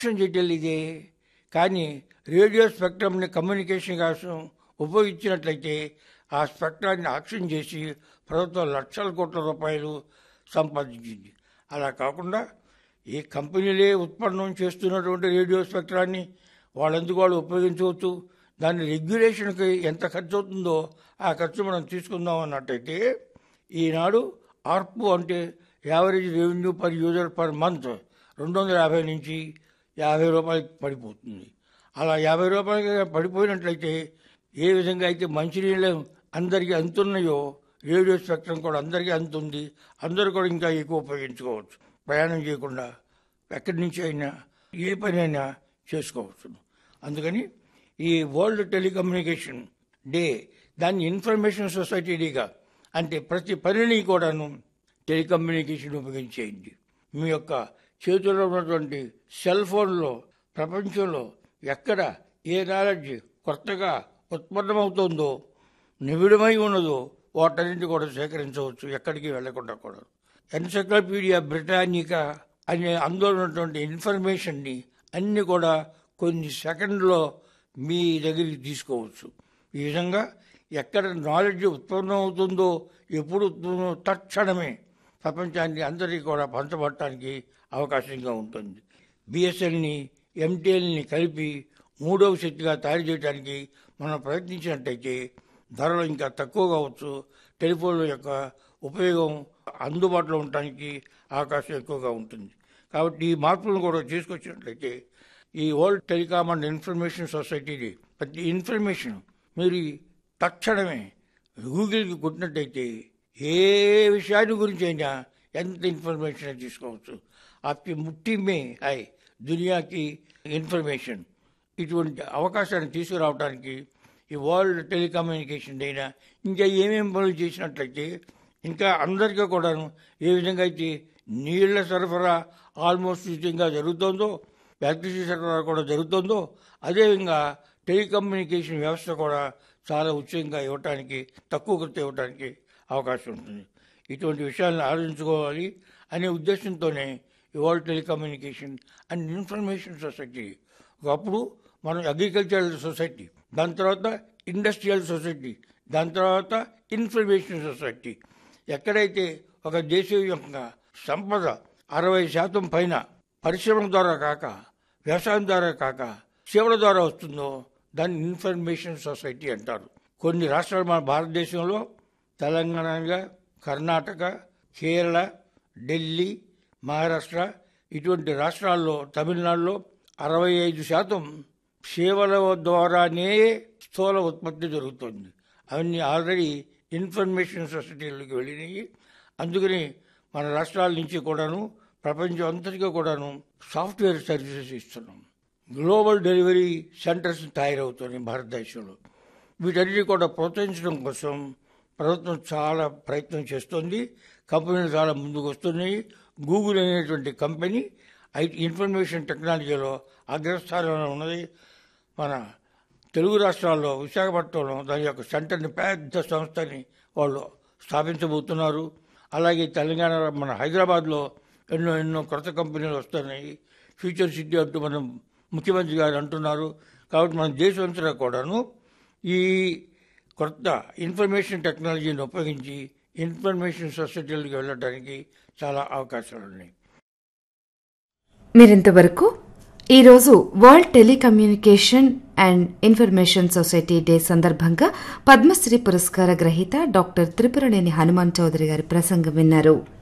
auction చేయటం ఇదే కానీ రేడియో స్పెక్ట్రమ్ని కమ్యూనికేషన్ కోసం ఉపయోగించినట్లయితే ఆ స్పెక్ట్రాన్ని ఆక్షన్ చేసి ప్రభుత్వం లక్షల కోట్ల రూపాయలు సంపాదించింది అలా కాకుండా ఈ కంపెనీలే ఉత్పన్నం చేస్తున్నటువంటి రేడియో స్పెక్ట్రాన్ని వాళ్ళెందుకు వాళ్ళు ఉపయోగించవచ్చు దాని రెగ్యులేషన్కి ఎంత ఖర్చు అవుతుందో ఆ ఖర్చు మనం తీసుకుందాం అన్నట్టయితే ఈనాడు ఆర్పు అంటే average revenue per user per month రెండు వందల యాభై నుంచి యాభై రూపాయలకి పడిపోతుంది అలా యాభై రూపాయలకి పడిపోయినట్లయితే ఏ విధంగా అయితే మంచినీళ్ళు అందరికీ అందుతున్నాయో రేడియో స్పెక్ట్రం కూడా అందరికీ అందుతుంది అందరూ కూడా ఇంకా ఎక్కువ ఉపయోగించుకోవచ్చు ప్రయాణం చేయకుండా ఎక్కడి నుంచి అయినా ఏ పని అయినా చేసుకోవచ్చు అందుకని ఈ వరల్డ్ టెలికమ్యూనికేషన్ డే దాన్ని ఇన్ఫర్మేషన్ సొసైటీ డేగా అంటే ప్రతి పనిని కూడాను టెలికమ్యూనికేషన్ ఉపయోగించేయండి మీ యొక్క చేతిలో ఉన్నటువంటి సెల్ ఫోన్లో ప్రపంచంలో ఎక్కడ ఏ నాలెడ్జ్ కొత్తగా ఉత్పన్నమవుతుందో నిబిడమై ఉన్నదో వాటన్నింటి కూడా సేకరించవచ్చు ఎక్కడికి వెళ్లకుండా కూడా ఎన్సైక్లోపీడియా బ్రిటానికా అనే అందులో ఉన్నటువంటి ఇన్ఫర్మేషన్ని అన్ని కూడా కొన్ని సెకండ్లో మీ దగ్గరికి తీసుకోవచ్చు ఈ విధంగా ఎక్కడ నాలెడ్జ్ ఉత్పన్నం అవుతుందో ఎప్పుడు ఉత్పన్నం తక్షణమే ప్రపంచాన్ని అందరికీ కూడా పంచబట్టడానికి అవకాశంగా ఉంటుంది బిఎస్ఎల్ని ఎంటీఎల్ని కలిపి మూడవ శక్తిగా తయారు చేయడానికి మనం ప్రయత్నించినట్టయితే ధరలు ఇంకా తక్కువ కావచ్చు టెలిఫోన్ల యొక్క ఉపయోగం అందుబాటులో ఉండటానికి అవకాశం ఎక్కువగా ఉంటుంది కాబట్టి ఈ మార్పులను కూడా తీసుకొచ్చినట్లయితే ఈ వరల్డ్ టెలికామ్ అండ్ ఇన్ఫర్మేషన్ సొసైటీని ప్రతి ఇన్ఫర్మేషన్ మీరు తక్షణమే గూగుల్కి కొట్టినట్టయితే ఏ విషయాన్ని గురించి అయినా ఎంత ఇన్ఫర్మేషన్ తీసుకోవచ్చు आपकी ముట్టి మే హై దునియాకి ఇన్ఫర్మేషన్ ఇటువంటి అవకాశాన్ని తీసుకురావడానికి ఈ వరల్డ్ టెలికమ్యూనికేషన్ అయినా ఇంకా ఏమేం పనులు చేసినట్లయితే ఇంకా అందరికీ కూడాను ఏ విధంగా అయితే నీళ్ల సరఫరా ఆల్మోస్ట్ ఉచితంగా జరుగుతుందో ఎలక్ట్రిసిటీ సరఫరా కూడా జరుగుతుందో అదేవిధంగా టెలికమ్యూనికేషన్ వ్యవస్థ కూడా చాలా ఉచితంగా ఇవ్వటానికి తక్కువ ఖర్చు ఇవ్వటానికి అవకాశం ఉంటుంది ఇటువంటి విషయాలను ఆలోచించుకోవాలి అనే ఉద్దేశంతోనే ఈ world telecommunication and information society ఒకప్పుడు మనం అగ్రికల్చరల్ సొసైటీ దాని తర్వాత ఇండస్ట్రియల్ సొసైటీ దాని తర్వాత ఇన్ఫర్మేషన్ సొసైటీ ఎక్కడైతే ఒక దేశం యొక్క సంపద అరవై శాతం పైన పరిశ్రమల ద్వారా కాక వ్యవసాయం ద్వారా కాక సేవల ద్వారా వస్తుందో దాన్ని ఇన్ఫర్మేషన్ సొసైటీ అంటారు కొన్ని రాష్ట్రాలు మన భారతదేశంలో తెలంగాణ కర్ణాటక కేరళ ఢిల్లీ మహారాష్ట్ర ఇటువంటి రాష్ట్రాల్లో తమిళనాడులో అరవై ఐదు శాతం సేవల ద్వారానే స్థూల ఉత్పత్తి జరుగుతుంది అవన్నీ ఆల్రెడీ ఇన్ఫర్మేషన్ సొసైటీలకు వెళ్ళినాయి అందుకని మన రాష్ట్రాల నుంచి కూడాను ప్రపంచం అంతటిగా కూడాను సాఫ్ట్వేర్ సర్వీసెస్ ఇస్తున్నాం గ్లోబల్ డెలివరీ సెంటర్స్ తయారవుతున్నాయి భారతదేశంలో వీటన్నిటి కూడా ప్రోత్సహించడం కోసం ప్రభుత్వం చాలా ప్రయత్నం చేస్తుంది కంపెనీలు చాలా ముందుకు వస్తున్నాయి గూగుల్ అనేటువంటి కంపెనీ ఐటీ ఇన్ఫర్మేషన్ టెక్నాలజీలో అగ్రస్థానంలో ఉన్నది మన తెలుగు రాష్ట్రాల్లో విశాఖపట్నంలో దాని యొక్క సెంటర్ని పెద్ద సంస్థని వాళ్ళు స్థాపించబోతున్నారు అలాగే తెలంగాణ మన హైదరాబాద్లో ఎన్నో ఎన్నో కొత్త కంపెనీలు వస్తున్నాయి ఫ్యూచర్ సిటీ అంటూ మనం ముఖ్యమంత్రి గారు అంటున్నారు కాబట్టి మన దేశమంతటా కూడాను ఈ కొత్త ఇన్ఫర్మేషన్ టెక్నాలజీని ఉపయోగించి ఇన్ఫర్మేషన్ సొసైటీలకు వెళ్ళడానికి చాలా అవకాశాలు ఉన్నాయి మీరింతవరకు ఈరోజు world telecommunication and information society day సందర్భంగా పద్మశ్రీ పురస్కార గ్రహీత డాక్టర్ త్రిపురనేని హనుమాన్ చౌదరి గారి ప్రసంగం విన్నారు